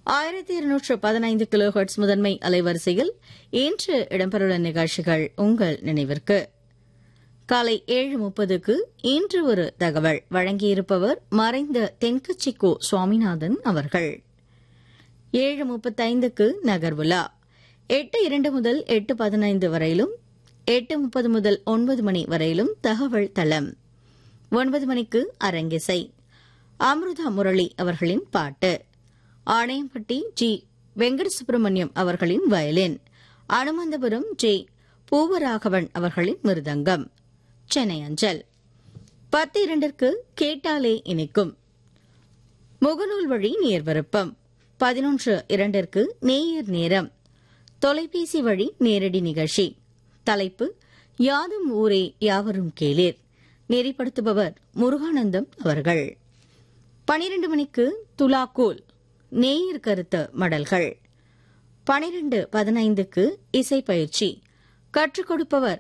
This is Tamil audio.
ஆயிரத்தி இருநூற்று பதினைந்து கிலோ ஹெர்ட்ஸ் முதன்மை அலைவரிசையில் இன்று இடம்பெறவுள்ள நிகழ்ச்சிகள் உங்கள் நினைவிற்கு காலை ஏழு முப்பதுக்கு இன்று ஒரு தகவல் வழங்கியிருப்பவர் மறைந்த தென்கட்சிக்கோ சுவாமிநாதன் அவர்கள் ஏழு முப்பத்தைந்துக்கு நகர்வுலா எட்டு இரண்டு முதல் எட்டு பதினைந்து வரையிலும் எட்டு முப்பது முதல் ஒன்பது மணி வரையிலும் தகவல் தளம் ஒன்பது மணிக்கு அரங்கிசை அமிர்தா முரளி அவர்களின் பாட்டு ஆணையம்பட்டி ஜி வெங்கட சுப்பிரமணியம் அவர்களின் வயலின் அனுமந்தபுரம் ஜே பூவராகவன் அவர்களின் மிருதங்கம் சென்னை அஞ்சல் பத்து இரண்டிற்கு கேட்டாலே இனிக்கும் முகநூல் வழி நேர்வருப்பம் பதினொன்று இரண்டிற்கு நேயர் நேரம் தொலைபேசி வழி நேரடி நிகழ்ச்சி தலைப்பு யாதும் ஊரே யாவரும் கேளீர் நெறிப்படுத்துபவர் முருகானந்தம் அவர்கள் பனிரண்டு மணிக்கு துலாக்கோல் நேயர் கருத்து மடல்கள் பனிரெண்டு பதினைந்துக்கு இசை பயிற்சி கற்றுக் கொடுப்பவர்